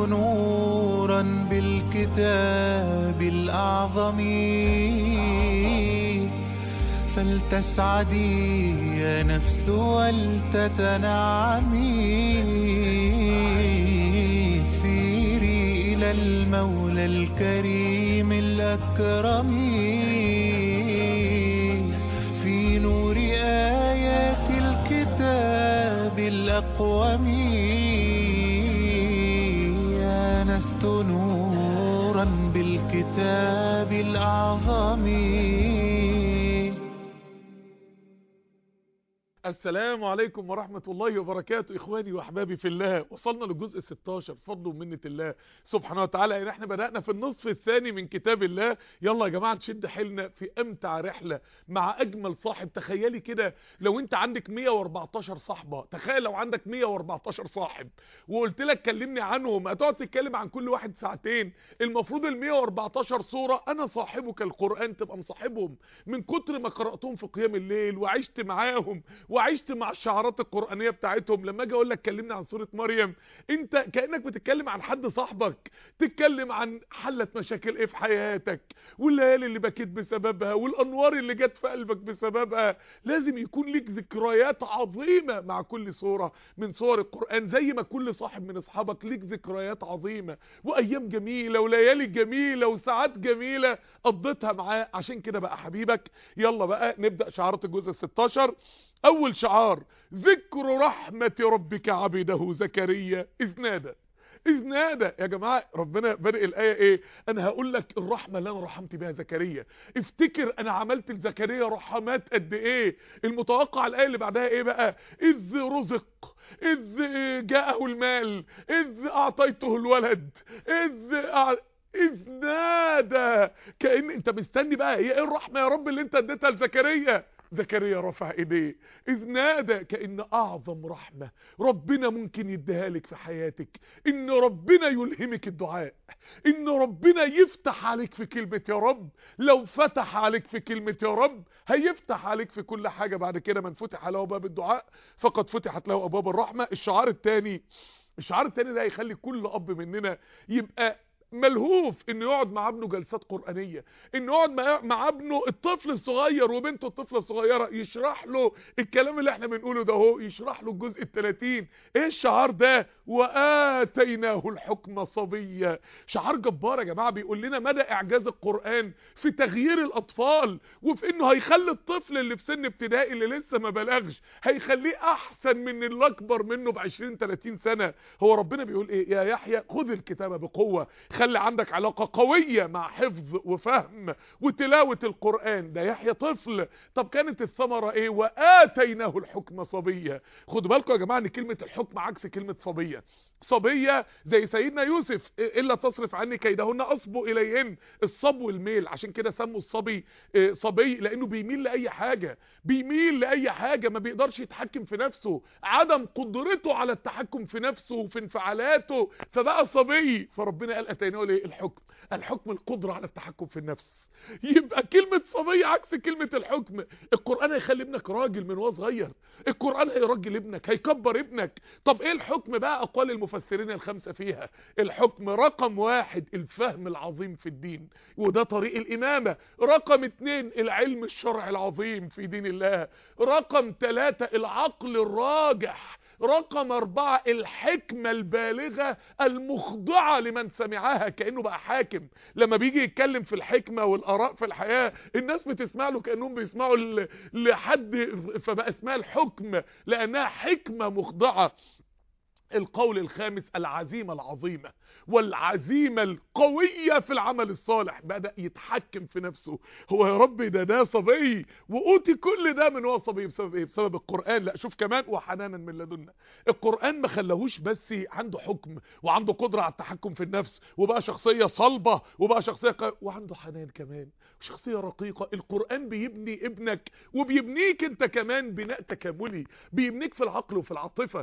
نورا بالكتاب الأعظم فلتسعدي يا نفس ولتتنعمي سيري إلى المولى الكريم الأكرم في نور آيات الكتاب الأقوم آنست نورا بالكتاب الأعظم السلام عليكم ورحمة الله وبركاته إخواني وأحبابي في الله وصلنا للجزء 16 فضل ومنة الله سبحانه وتعالى يعني احنا بدأنا في النصف الثاني من كتاب الله يلا يا جماعة نشد حيلنا في أمتع رحلة مع أجمل صاحب تخيلي كده لو أنت عندك 114 صاحبة تخيل لو عندك 114 صاحب وقلت لك كلمني عنهم هتقعد تتكلم عن كل واحد ساعتين المفروض ال 114 صورة أنا صاحبك القرآن تبقى مصاحبهم من كتر ما قرأتهم في قيام الليل وعشت معاهم وعشت مع الشعارات القرآنية بتاعتهم لما اجي اقول لك كلمني عن سورة مريم انت كأنك بتتكلم عن حد صاحبك تتكلم عن حلت مشاكل ايه في حياتك والليالي اللي بكيت بسببها والانوار اللي جت في قلبك بسببها لازم يكون ليك ذكريات عظيمة مع كل سورة من سور القرآن زي ما كل صاحب من اصحابك ليك ذكريات عظيمة وايام جميلة وليالي جميلة وساعات جميلة قضيتها معاه عشان كده بقى حبيبك يلا بقى نبدأ شعارات الجزء 16 اول شعار ذكر رحمة ربك عبده زكريا اذ نادى اذ نادى يا جماعة ربنا بدأ الآية ايه انا هقول لك الرحمة اللي انا رحمت بها زكريا افتكر انا عملت لزكريا رحمات قد ايه المتوقع الآية اللي بعدها ايه بقى اذ رزق اذ جاءه المال اذ اعطيته الولد اذ أع... اذ نادى كأن انت مستني بقى هي ايه الرحمة يا رب اللي انت اديتها لزكريا زكريا رفع ايديه اذ نادى كأن اعظم رحمة ربنا ممكن يديها لك في حياتك ان ربنا يلهمك الدعاء ان ربنا يفتح عليك في كلمة يا رب لو فتح عليك في كلمة يا رب هيفتح عليك في كل حاجة بعد كده من فتح له باب الدعاء فقد فتحت له ابواب الرحمة الشعار الثاني الشعار الثاني ده هيخلي كل اب مننا يبقى ملهوف انه يقعد مع ابنه جلسات قرآنية انه يقعد مع, مع ابنه الطفل الصغير وبنته الطفلة الصغيرة يشرح له الكلام اللي احنا بنقوله ده هو يشرح له الجزء الثلاثين ايه الشعار ده وآتيناه الحكم صبيا شعار جبار يا جماعة بيقول لنا مدى اعجاز القرآن في تغيير الاطفال وفي انه هيخلي الطفل اللي في سن ابتدائي اللي لسه ما بلغش هيخليه احسن من اللي اكبر منه ب 20 30 سنة هو ربنا بيقول ايه يا يحيى خذ الكتاب بقوة خلي عندك علاقة قوية مع حفظ وفهم وتلاوة القرآن ده يحيى طفل طب كانت الثمرة ايه وآتيناه الحكم صبية خدوا بالكم يا جماعة ان كلمة الحكم عكس كلمة صبية صبية زي سيدنا يوسف إلا تصرف عني كيدهن أصبو إليهن الصبو الميل عشان كده سموا الصبي صبي لأنه بيميل لأي حاجة بيميل لأي حاجة ما بيقدرش يتحكم في نفسه عدم قدرته على التحكم في نفسه وفي انفعالاته فبقى صبي فربنا قال أتيناه ليه الحكم الحكم القدرة على التحكم في النفس يبقى كلمة صبي عكس كلمة الحكم القرآن هيخلي ابنك راجل من وهو صغير القرآن هيرجل ابنك هيكبر ابنك طب ايه الحكم بقى اقوال المفسرين الخمسة فيها الحكم رقم واحد الفهم العظيم في الدين وده طريق الامامة رقم اتنين العلم الشرعي العظيم في دين الله رقم ثلاثة العقل الراجح رقم أربعة الحكمة البالغة المخضعة لمن سمعها كأنه بقى حاكم لما بيجي يتكلم في الحكمة والآراء في الحياة الناس بتسمع له كأنهم بيسمعوا لحد فبقى اسمها الحكم لأنها حكمة مخضعة القول الخامس العزيمة العظيمة والعزيمة القوية في العمل الصالح بدأ يتحكم في نفسه هو يا رب ده ده صبي وأوتي كل ده من هو صبي بسبب ايه بسبب القرآن لا شوف كمان وحنانا من لدنا القرآن ما خلاهوش بس عنده حكم وعنده قدرة على التحكم في النفس وبقى شخصية صلبة وبقى شخصية ق... وعنده حنان كمان شخصية رقيقة القرآن بيبني ابنك وبيبنيك انت كمان بناء تكاملي بيبنيك في العقل وفي العاطفة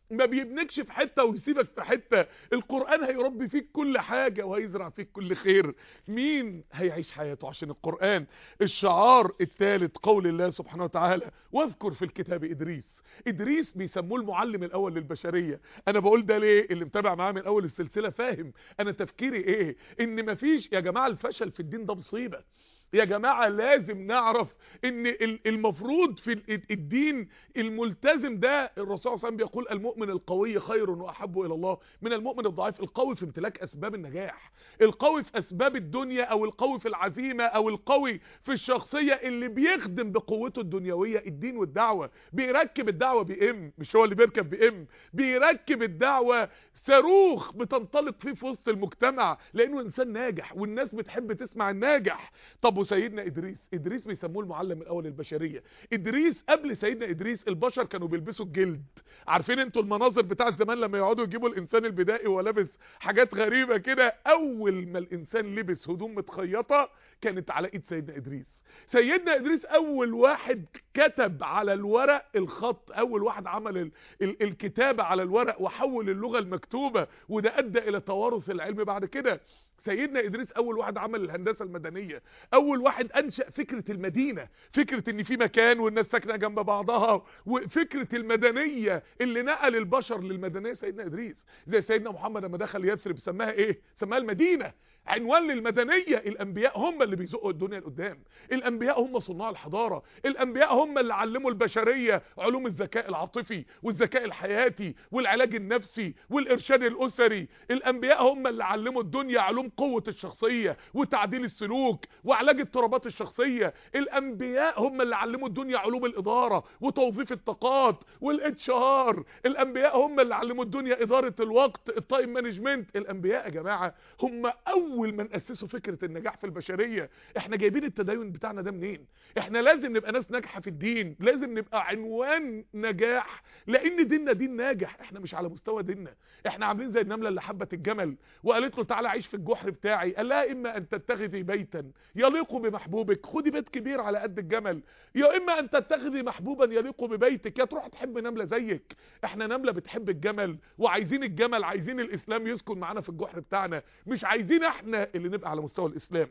ما بيبنكش في حتة ويسيبك في حتة القرآن هيربي فيك كل حاجة وهيزرع فيك كل خير مين هيعيش حياته عشان القرآن الشعار الثالث قول الله سبحانه وتعالى واذكر في الكتاب إدريس إدريس بيسموه المعلم الأول للبشرية أنا بقول ده ليه اللي متابع معاه من أول السلسلة فاهم أنا تفكيري إيه إن مفيش يا جماعة الفشل في الدين ده مصيبة يا جماعة لازم نعرف ان المفروض في الدين الملتزم ده الرسول صلى الله عليه وسلم بيقول المؤمن القوي خير واحب الى الله من المؤمن الضعيف القوي في امتلاك اسباب النجاح القوي في اسباب الدنيا او القوي في العزيمة او القوي في الشخصية اللي بيخدم بقوته الدنيوية الدين والدعوة بيركب الدعوة بام مش هو اللي بيركب بام بيركب الدعوة صاروخ بتنطلق فيه في وسط المجتمع لانه انسان ناجح والناس بتحب تسمع الناجح طب وسيدنا ادريس ادريس بيسموه المعلم الاول للبشريه ادريس قبل سيدنا ادريس البشر كانوا بيلبسوا الجلد عارفين انتوا المناظر بتاع زمان لما يقعدوا يجيبوا الانسان البدائي وهو لابس حاجات غريبه كده اول ما الانسان لبس هدوم متخيطه كانت على ايد سيدنا ادريس سيدنا ادريس اول واحد كتب على الورق الخط اول واحد عمل ال ال الكتابة على الورق وحول اللغة المكتوبة وده ادى الى توارث العلم بعد كده سيدنا ادريس اول واحد عمل الهندسه المدنيه اول واحد انشا فكره المدينه فكره ان في مكان والناس ساكنه جنب بعضها وفكره المدنيه اللي نقل البشر للمدنيه سيدنا ادريس زي سيدنا محمد لما دخل يثرب سماها ايه سماها المدينه عنوان للمدنية الانبياء هم اللي بيزقوا الدنيا لقدام الانبياء هم صناع الحضارة الانبياء هم اللي علموا البشرية علوم الذكاء العاطفي والذكاء الحياتي والعلاج النفسي والارشاد الاسري الانبياء هم اللي علموا الدنيا علوم قوة الشخصية وتعديل السلوك وعلاج اضطرابات الشخصية الانبياء هم اللي علموا الدنيا علوم الادارة وتوظيف الطاقات والاتش ار الانبياء هم اللي علموا الدنيا ادارة الوقت التايم مانجمنت الانبياء يا جماعة هم اول اول من اسسوا فكرة النجاح في البشرية احنا جايبين التدين بتاعنا ده منين احنا لازم نبقى ناس ناجحة في الدين لازم نبقى عنوان نجاح لان ديننا دين ناجح احنا مش على مستوى ديننا احنا عاملين زي النملة اللي حبت الجمل وقالت له تعالى عيش في الجحر بتاعي قال لها اما ان تتخذي بيتا يليق بمحبوبك خدي بيت كبير على قد الجمل يا اما ان تتخذي محبوبا يليق ببيتك يا تروح تحب نملة زيك احنا نملة بتحب الجمل وعايزين الجمل عايزين الاسلام يسكن معانا في الجحر بتاعنا مش عايزين احنا اللي نبقى على مستوى الاسلام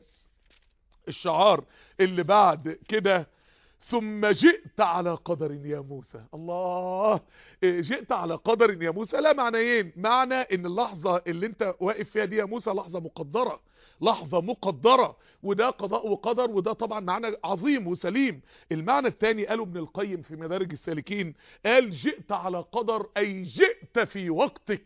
الشعار اللي بعد كده ثم جئت على قدر يا موسى الله جئت على قدر يا موسى لا معنيين معنى ان اللحظة اللي انت واقف فيها دي يا موسى لحظة مقدرة لحظة مقدرة وده قضاء وقدر وده طبعا معنى عظيم وسليم المعنى الثاني قاله ابن القيم في مدارج السالكين قال جئت على قدر اي جئت في وقتك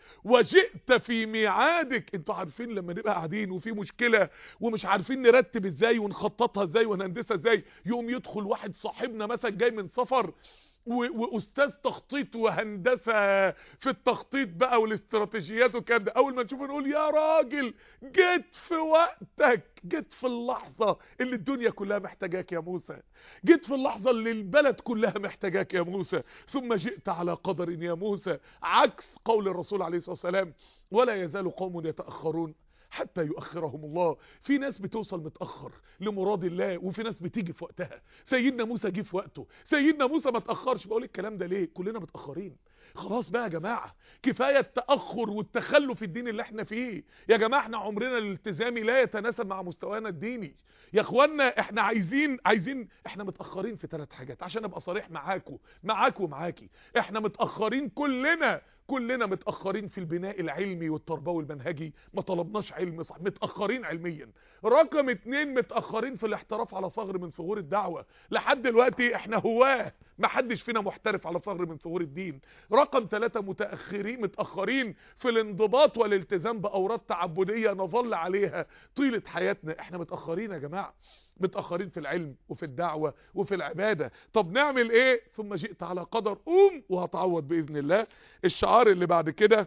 وجئت في ميعادك انتوا عارفين لما نبقى قاعدين وفي مشكلة ومش عارفين نرتب ازاي ونخططها ازاي ونهندسها ازاي يوم يدخل واحد صاحبنا مثلا جاي من سفر واستاذ تخطيط وهندسه في التخطيط بقى والاستراتيجيات وكده اول ما نشوفه نقول يا راجل جيت في وقتك جيت في اللحظه اللي الدنيا كلها محتاجاك يا موسى جيت في اللحظه اللي البلد كلها محتاجاك يا موسى ثم جئت على قدر يا موسى عكس قول الرسول عليه الصلاه والسلام ولا يزال قوم يتاخرون حتى يؤخرهم الله في ناس بتوصل متأخر لمراد الله وفي ناس بتيجي في وقتها سيدنا موسى جه في وقته سيدنا موسى ما تأخرش بقول الكلام ده ليه كلنا متأخرين خلاص بقى يا جماعة كفاية التأخر والتخلف في الدين اللي احنا فيه يا جماعة احنا عمرنا الالتزامي لا يتناسب مع مستوانا الديني يا اخوانا احنا عايزين عايزين احنا متأخرين في ثلاث حاجات عشان ابقى صريح معاكم معاكم ومعاكي احنا متأخرين كلنا كلنا متأخرين في البناء العلمي والتربوي المنهجي ما طلبناش علم صح متأخرين علميا رقم اتنين متأخرين في الاحتراف على ثغر من ثغور الدعوة لحد دلوقتي احنا هواه ما حدش فينا محترف على ثغر من ثغور الدين رقم ثلاثة متأخرين متأخرين في الانضباط والالتزام بأوراد تعبدية نظل عليها طيلة حياتنا احنا متأخرين يا جماعة متأخرين في العلم وفي الدعوة وفي العبادة طب نعمل ايه ثم جئت على قدر قوم وهتعوض بإذن الله الشعار اللي بعد كده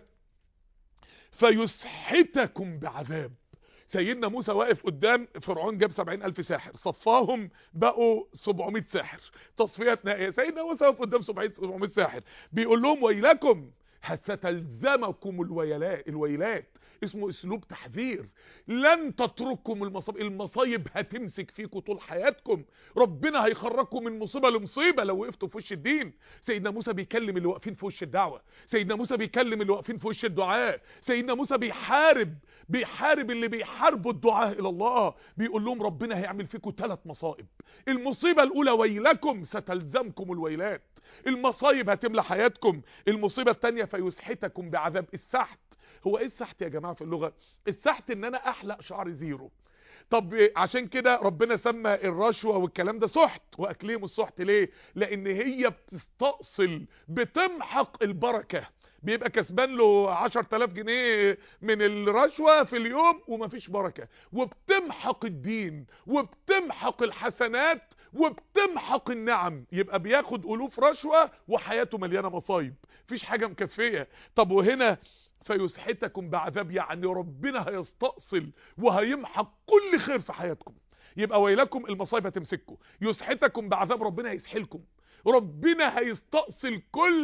فيسحتكم بعذاب سيدنا موسى واقف قدام فرعون جاب سبعين ألف ساحر صفاهم بقوا سبعمائة ساحر تصفيات نهائية سيدنا موسى واقف قدام سبعمائة ساحر بيقول لهم ويلكم ستلزمكم الويلات الويلات اسمه اسلوب تحذير لن تترككم المصايب المصايب هتمسك فيكم طول حياتكم ربنا هيخرجكم من مصيبه لمصيبه لو وقفتوا في وش الدين سيدنا موسى بيكلم اللي واقفين في وش الدعوه سيدنا موسى بيكلم اللي واقفين في وش الدعاء سيدنا موسى بيحارب بيحارب اللي بيحاربوا الدعاء الى الله بيقول لهم ربنا هيعمل فيكم ثلاث مصائب المصيبه الاولى ويلكم ستلزمكم الويلات المصايب هتملى حياتكم المصيبه الثانيه فيسحتكم بعذاب السحت هو ايه السحت يا جماعه في اللغه السحت ان انا احلق شعر زيرو طب عشان كده ربنا سمى الرشوة والكلام ده سحت واكليهم السحت ليه لان هي بتستأصل بتمحق البركة بيبقى كسبان له 10000 جنيه من الرشوة في اليوم ومفيش بركة وبتمحق الدين وبتمحق الحسنات وبتمحق النعم يبقى بياخد الوف رشوة وحياته مليانة مصايب مفيش حاجة مكفية طب وهنا فيسحتكم بعذاب يعني ربنا هيستأصل وهيمحق كل خير في حياتكم يبقى ويلكم المصايب هتمسككم يسحتكم بعذاب ربنا هيسحلكم ربنا هيستأصل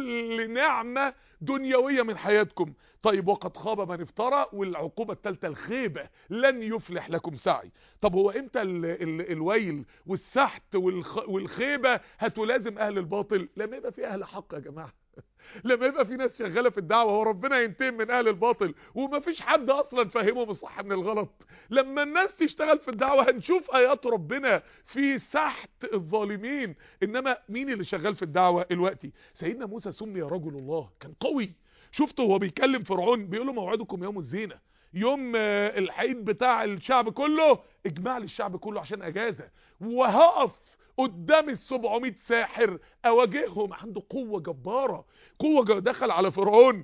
كل نعمة دنيوية من حياتكم طيب وقد خاب من افترى والعقوبة الثالثة الخيبة لن يفلح لكم سعي طب هو امتى ال ال الويل والسحت والخ والخيبة هتلازم اهل الباطل لما يبقى في اهل حق يا جماعة لما يبقى في ناس شغاله في الدعوه هو ربنا ينتقم من اهل الباطل ومفيش حد اصلا فاهمهم الصح من الغلط لما الناس تشتغل في الدعوه هنشوف ايات ربنا في سحت الظالمين انما مين اللي شغال في الدعوه دلوقتي سيدنا موسى سمي رجل الله كان قوي شفته وهو بيكلم فرعون بيقول له موعدكم يوم الزينه يوم العيد بتاع الشعب كله اجمع لي الشعب كله عشان اجازه وهقف قدام ال 700 ساحر اواجههم عنده قوه جباره قوه دخل على فرعون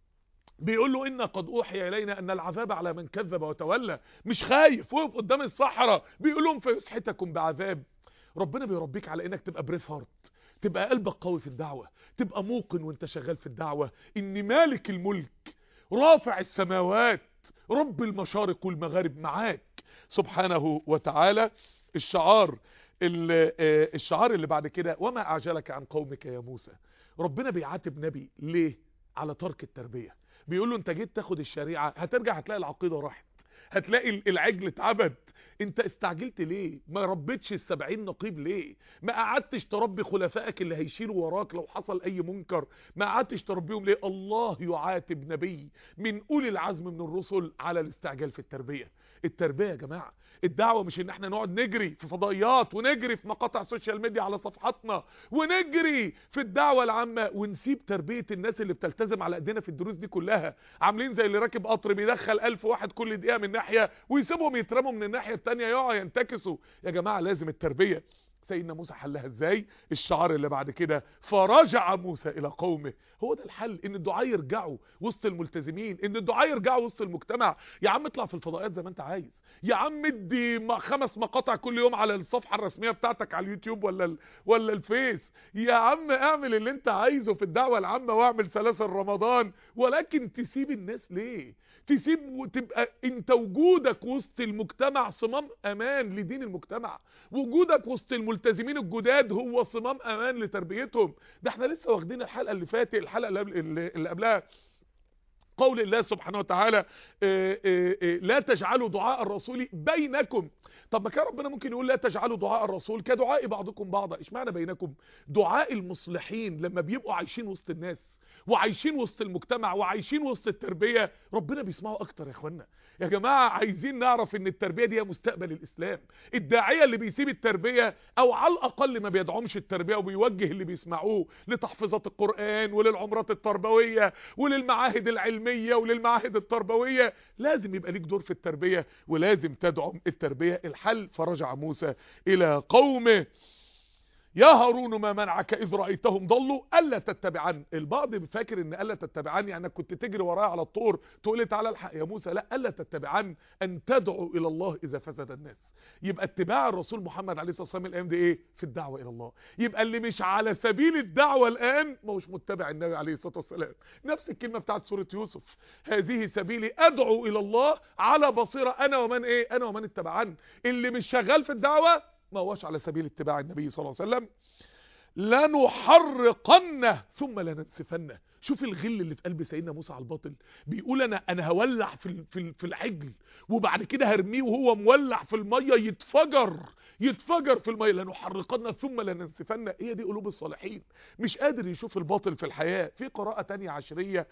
بيقول له إن قد أوحي إلينا أن العذاب على من كذب وتولى مش خايف وقف قدام الصحراء بيقول لهم فيسحتكم بعذاب ربنا بيربيك على إنك تبقى بريف هارت تبقى قلبك قوي في الدعوة تبقى موقن وانت شغال في الدعوة إن مالك الملك رافع السماوات رب المشارق والمغارب معاك سبحانه وتعالى الشعار الشعار اللي بعد كده وما أعجلك عن قومك يا موسى ربنا بيعاتب نبي ليه على ترك التربية بيقول له انت جيت تاخد الشريعة هترجع هتلاقي العقيدة راحت هتلاقي العجل اتعبد انت استعجلت ليه ما ربيتش السبعين نقيب ليه ما قعدتش تربي خلفائك اللي هيشيلوا وراك لو حصل اي منكر ما قعدتش تربيهم ليه الله يعاتب نبي من اولي العزم من الرسل على الاستعجال في التربية التربية يا جماعة الدعوة مش ان احنا نقعد نجري في فضائيات ونجري في مقاطع السوشيال ميديا على صفحاتنا ونجري في الدعوة العامة ونسيب تربية الناس اللي بتلتزم على ايدينا في الدروس دي كلها عاملين زي اللي راكب قطر بيدخل الف واحد كل دقيقة من ناحية ويسيبهم يترموا من الناحية التانية يقعوا ينتكسوا يا جماعة لازم التربية سيدنا موسى حلها ازاي الشعار اللي بعد كده فرجع موسى الى قومه هو ده الحل ان الدعاء يرجعوا وسط الملتزمين ان الدعاء يرجعوا وسط المجتمع يا عم اطلع في الفضائيات زي ما انت عايز يا عم ادي خمس مقاطع كل يوم على الصفحه الرسميه بتاعتك على اليوتيوب ولا ال... ولا الفيس يا عم اعمل اللي انت عايزه في الدعوه العامه واعمل سلاسل رمضان ولكن تسيب الناس ليه تسيب وتبقى انت وجودك وسط المجتمع صمام امان لدين المجتمع وجودك وسط الملتزمين الجداد هو صمام امان لتربيتهم ده احنا لسه واخدين الحلقه اللي فاتت الحلقه اللي, اللي قبلها قول الله سبحانه وتعالى اه اه اه لا تجعلوا دعاء الرسول بينكم طب ما كان ربنا ممكن يقول لا تجعلوا دعاء الرسول كدعاء بعضكم بعضا ايش معنى بينكم دعاء المصلحين لما بيبقوا عايشين وسط الناس وعايشين وسط المجتمع وعايشين وسط التربية ربنا بيسمعوا اكتر يا اخوانا يا جماعة عايزين نعرف ان التربية دي مستقبل الاسلام الداعية اللي بيسيب التربية او على الاقل ما بيدعمش التربية وبيوجه اللي بيسمعوه لتحفيظات القرآن وللعمرات التربوية وللمعاهد العلمية وللمعاهد التربوية لازم يبقى ليك دور في التربية ولازم تدعم التربية الحل فرجع موسى الى قومه يا هارون ما منعك إذ رأيتهم ضلوا ألا تتبعن البعض فاكر ان ألا تتبعن يعني كنت تجري ورايا على الطور تقول لي تعالى الحق يا موسى لا ألا تتبعن أن تدعو إلى الله إذا فسد الناس يبقى اتباع الرسول محمد عليه الصلاة والسلام الأيام دي إيه في الدعوة إلى الله يبقى اللي مش على سبيل الدعوة الآن ما هوش متبع النبي عليه الصلاة والسلام نفس الكلمة بتاعت سورة يوسف هذه سبيلي أدعو إلى الله على بصيرة أنا ومن إيه أنا ومن اتبعن اللي مش شغال في الدعوة ما هوش على سبيل اتباع النبي صلى الله عليه وسلم لنحرقنه ثم لننسفنه شوف الغل اللي في قلب سيدنا موسى على الباطل بيقول انا انا هولع في ال- في ال- في العجل وبعد كده هرميه وهو مولع في الميه يتفجر يتفجر في الميه لنحرقن ثم لننسفن هي دي قلوب الصالحين مش قادر يشوف الباطل في الحياه في قراءه تانية عشريه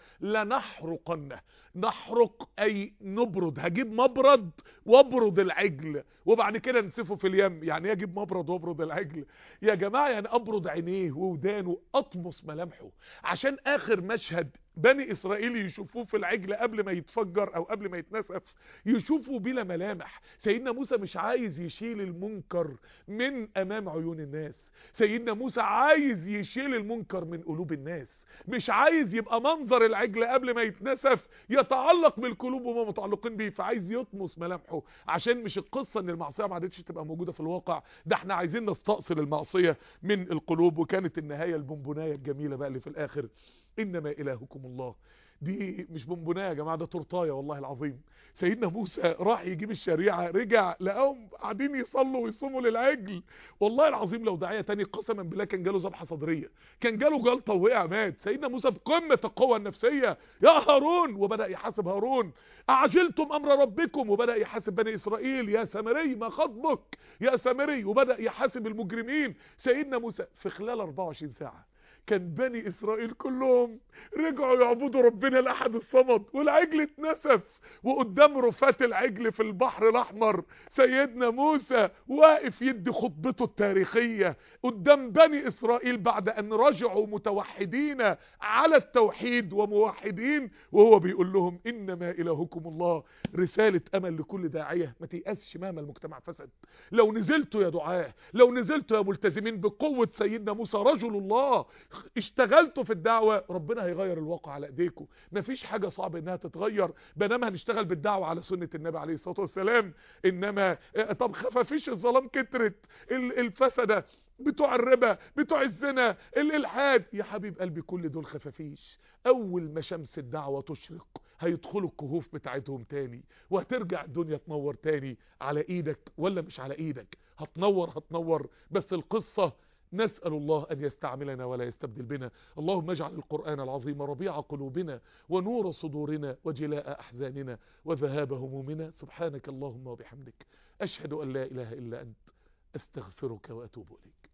لنحرقن نحرق اي نبرد هجيب مبرد وابرد العجل وبعد كده نسفه في اليم يعني إيه اجيب مبرد وابرد العجل يا جماعه يعني ابرد عينيه وودانه اطمس ملامحه عشان اخر مشهد بني اسرائيل يشوفوه في العجل قبل ما يتفجر او قبل ما يتنسف يشوفوا بلا ملامح سيدنا موسى مش عايز يشيل المنكر من امام عيون الناس سيدنا موسى عايز يشيل المنكر من قلوب الناس مش عايز يبقى منظر العجل قبل ما يتنسف يتعلق بالقلوب وما متعلقين بيه فعايز يطمس ملامحه عشان مش القصة ان المعصية ما عادتش تبقى موجودة في الواقع ده احنا عايزين نستأصل المعصية من القلوب وكانت النهاية البونبوناية الجميلة بقى اللي في الاخر انما الهكم الله دي مش بونبونايه يا جماعه ده تورتايه والله العظيم سيدنا موسى راح يجيب الشريعه رجع لقاهم قاعدين يصلوا ويصوموا للعجل والله العظيم لو داعيه تاني قسما بالله كان جاله ذبحه صدريه كان جاله جلطه ووقع مات سيدنا موسى بقمه القوه النفسيه يا هارون وبدا يحاسب هارون اعجلتم امر ربكم وبدا يحاسب بني اسرائيل يا سامري ما خطبك يا سامري وبدا يحاسب المجرمين سيدنا موسى في خلال 24 ساعه كان بني اسرائيل كلهم رجعوا يعبدوا ربنا الاحد الصمد والعجل اتنسف وقدام رفات العجل في البحر الاحمر سيدنا موسى واقف يدي خطبته التاريخيه قدام بني اسرائيل بعد ان رجعوا متوحدين على التوحيد وموحدين وهو بيقول لهم انما الهكم الله رساله امل لكل داعيه ما تيأسش مهما المجتمع فسد لو نزلتوا يا دعاه لو نزلتوا يا ملتزمين بقوه سيدنا موسى رجل الله اشتغلتوا في الدعوة ربنا هيغير الواقع على ايديكم مفيش حاجة صعبة انها تتغير بينما هنشتغل بالدعوة على سنة النبي عليه الصلاة والسلام انما اه، طب خفافيش الظلام كترت ال- الفسدة بتوع الربا بتوع الزنا الالحاد يا حبيب قلبي كل دول خفافيش اول ما شمس الدعوة تشرق هيدخلوا الكهوف بتاعتهم تاني وهترجع الدنيا تنور تاني على ايدك ولا مش على ايدك هتنور هتنور بس القصة نسأل الله أن يستعملنا ولا يستبدل بنا اللهم اجعل القرآن العظيم ربيع قلوبنا ونور صدورنا وجلاء أحزاننا وذهاب همومنا سبحانك اللهم وبحمدك أشهد أن لا إله إلا أنت أستغفرك وأتوب إليك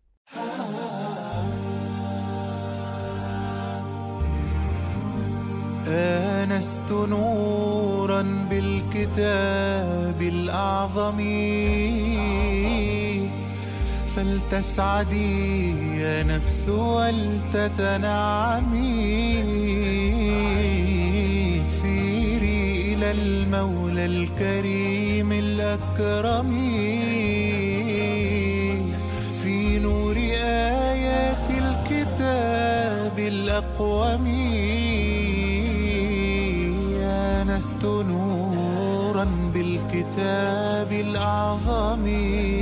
آنست نورا بالكتاب الأعظم فلتسعدي يا نفس ولتتنعمي سيري إلى المولى الكريم الأكرم في نور آيات الكتاب الأقوم آنست نورا بالكتاب الأعظم